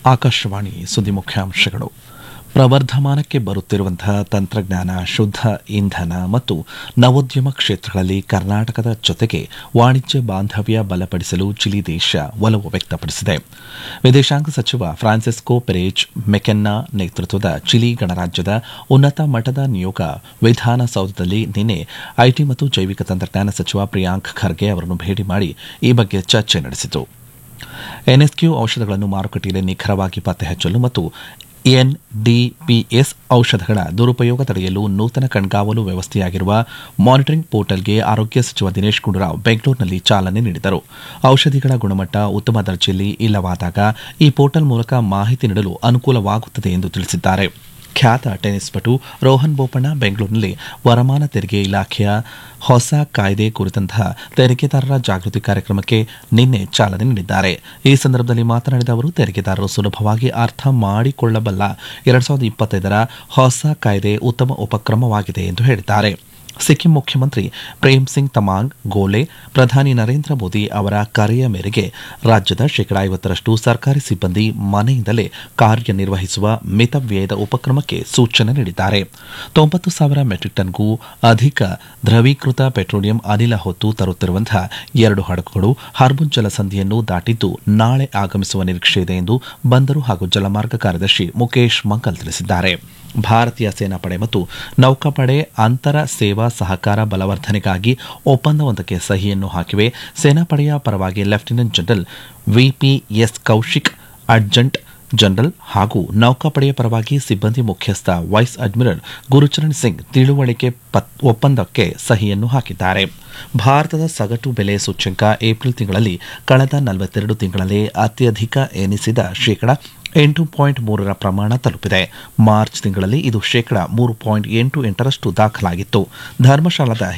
ಆಕಾಶವಾಣಿ ಸುದ್ದಿ ಮುಖ್ಯಾಂಶಗಳು ಪ್ರವರ್ಧಮಾನಕ್ಕೆ ಬರುತ್ತಿರುವಂತಹ ತಂತ್ರಜ್ಞಾನ ಶುದ್ಧ ಇಂಧನ ಮತ್ತು ನವೋದ್ಯಮ ಕ್ಷೇತ್ರಗಳಲ್ಲಿ ಕರ್ನಾಟಕದ ಜೊತೆಗೆ ವಾಣಿಜ್ಯ ಬಾಂಧವ್ಯ ಬಲಪಡಿಸಲು ಚಿಲಿ ದೇಶ ಒಲವು ವ್ಯಕ್ತಪಡಿಸಿದೆ ವಿದೇಶಾಂಗ ಸಚಿವ ಫ್ರಾನ್ಸಿಸ್ಕೋ ಪೆರೇಜ್ ಮೆಕೆನ್ನಾ ನೇತೃತ್ವದ ಚಿಲಿ ಗಣರಾಜ್ಯದ ಉನ್ನತ ಮಟ್ಟದ ನಿಯೋಗ ವಿಧಾನಸೌಧದಲ್ಲಿ ನಿನ್ನೆ ಐಟಿ ಮತ್ತು ಜೈವಿಕ ತಂತ್ರಜ್ಞಾನ ಸಚಿವ ಪ್ರಿಯಾಂಕ್ ಖರ್ಗೆ ಅವರನ್ನು ಭೇಟಿ ಮಾಡಿ ಈ ಬಗ್ಗೆ ಚರ್ಚೆ ನಡೆಸಿತು ಎನ್ಎಸ್ಕ್ಯೂ ಔಷಧಗಳನ್ನು ಮಾರುಕಟ್ಟೆಯಲ್ಲಿ ನಿಖರವಾಗಿ ಪತ್ತೆ ಹಚ್ಚಲು ಮತ್ತು ಎನ್ಡಿಪಿಎಸ್ ಔಷಧಗಳ ದುರುಪಯೋಗ ತಡೆಯಲು ನೂತನ ಕಣ್ಗಾವಲು ವ್ಯವಸ್ಥೆಯಾಗಿರುವ ಮಾನಿಟರಿಂಗ್ ಪೋರ್ಟಲ್ಗೆ ಆರೋಗ್ಯ ಸಚಿವ ದಿನೇಶ್ ಗುಂಡೂರಾವ್ ಬೆಂಗಳೂರಿನಲ್ಲಿ ಚಾಲನೆ ನೀಡಿದರು ಔಷಧಿಗಳ ಗುಣಮಟ್ಟ ಉತ್ತಮ ದರ್ಜೆಯಲ್ಲಿ ಇಲ್ಲವಾದಾಗ ಈ ಪೋರ್ಟಲ್ ಮೂಲಕ ಮಾಹಿತಿ ನೀಡಲು ಅನುಕೂಲವಾಗುತ್ತದೆ ಎಂದು ತಿಳಿಸಿದ್ದಾರೆ ಖ್ಯಾತ ಟೆನ್ನಿಸ್ ಪಟು ರೋಹನ್ ಬೋಪಣ್ಣ ಬೆಂಗಳೂರಿನಲ್ಲಿ ವರಮಾನ ತೆರಿಗೆ ಇಲಾಖೆಯ ಹೊಸ ಕಾಯ್ದೆ ಕುರಿತಂತಹ ತೆರಿಗೆದಾರರ ಜಾಗೃತಿ ಕಾರ್ಯಕ್ರಮಕ್ಕೆ ನಿನ್ನೆ ಚಾಲನೆ ನೀಡಿದ್ದಾರೆ ಈ ಸಂದರ್ಭದಲ್ಲಿ ಮಾತನಾಡಿದ ಅವರು ತೆರಿಗೆದಾರರು ಸುಲಭವಾಗಿ ಅರ್ಥ ಮಾಡಿಕೊಳ್ಳಬಲ್ಲ ಎರಡ್ ಸಾವಿರದ ಇಪ್ಪತ್ತೈದರ ಹೊಸ ಕಾಯ್ದೆ ಉತ್ತಮ ಉಪಕ್ರಮವಾಗಿದೆ ಎಂದು ಹೇಳಿದ್ದಾರೆ ಸಿಕ್ಕಿಂ ಮುಖ್ಯಮಂತ್ರಿ ಪ್ರೇಮ್ ಸಿಂಗ್ ತಮಾಂಗ್ ಗೋಲೆ ಪ್ರಧಾನಿ ನರೇಂದ್ರ ಮೋದಿ ಅವರ ಕರೆಯ ಮೇರೆಗೆ ರಾಜ್ಯದ ಶೇಕಡಾ ಐವತ್ತರಷ್ಟು ಸರ್ಕಾರಿ ಸಿಬ್ಬಂದಿ ಮನೆಯಿಂದಲೇ ಕಾರ್ಯನಿರ್ವಹಿಸುವ ಮಿತವ್ಯಯದ ಉಪಕ್ರಮಕ್ಕೆ ಸೂಚನೆ ನೀಡಿದ್ದಾರೆ ತೊಂಬತ್ತು ಸಾವಿರ ಮೆಟ್ರಿಕ್ ಟನ್ಗೂ ಅಧಿಕ ದ್ರವೀಕೃತ ಪೆಟ್ರೋಲಿಯಂ ಅನಿಲ ಹೊತ್ತು ತರುತ್ತಿರುವಂತಹ ಎರಡು ಹಡಗುಗಳು ಹರ್ಬುನ್ ಜಲಸಂಧಿಯನ್ನು ದಾಟಿದ್ದು ನಾಳೆ ಆಗಮಿಸುವ ನಿರೀಕ್ಷೆ ಇದೆ ಎಂದು ಬಂದರು ಹಾಗೂ ಜಲಮಾರ್ಗ ಕಾರ್ಯದರ್ಶಿ ಮುಖೇಶ್ ಮಂಗಲ್ ತಿಳಿಸಿದ್ದಾರೆ ಭಾರತೀಯ ಸೇನಾಪಡೆ ಮತ್ತು ನೌಕಾಪಡೆ ಅಂತರ ಸೇವಾ ಸಹಕಾರ ಬಲವರ್ಧನೆಗಾಗಿ ಒಪ್ಪಂದವೊಂದಕ್ಕೆ ಸಹಿಯನ್ನು ಹಾಕಿವೆ ಸೇನಾಪಡೆಯ ಪರವಾಗಿ lieutenant general VPS Kaushik adjutant general ಹಾಗೂ ನೌಕಾಪಡೆಯ ಪರವಾಗಿ ಸಿಬ್ಬಂದಿ ಮುಖ್ಯಸ್ಥ ವೈಸ್ ಅಡ್ಮಿರಲ್ ಗುರುಚರಣ್ ಸಿಂಗ್ ತಿಳುವಳಿಕೆ ಒಪ್ಪಂದಕ್ಕೆ ಸಹಿಯನ್ನು ಹಾಕಿದ್ದಾರೆ ಭಾರತದ ಸಗಟು ಬೆಲೆ ಸೂಚ್ಯಂಕ ಏಪ್ರಿಲ್ ತಿಂಗಳಲ್ಲಿ ಕಳೆದ ನಲವತ್ತೆರಡು ತಿಂಗಳಲ್ಲೇ ಅತ್ಯಧಿಕ ಎನಿಸಿದ ಶೇಕಡಾ ಎಂಟು ಪಾಯಿಂಟ್ ಮೂರರ ಪ್ರಮಾಣ ತಲುಪಿದೆ ಮಾರ್ಚ್ ತಿಂಗಳಲ್ಲಿ ಇದು ಶೇಕಡಾ ಮೂರು ಪಾಯಿಂಟ್ ಎಂಟು ಎಂಟರಷ್ಟು ದಾಖಲಾಗಿತ್ತು ಧರ್ಮಶಾಲಾದ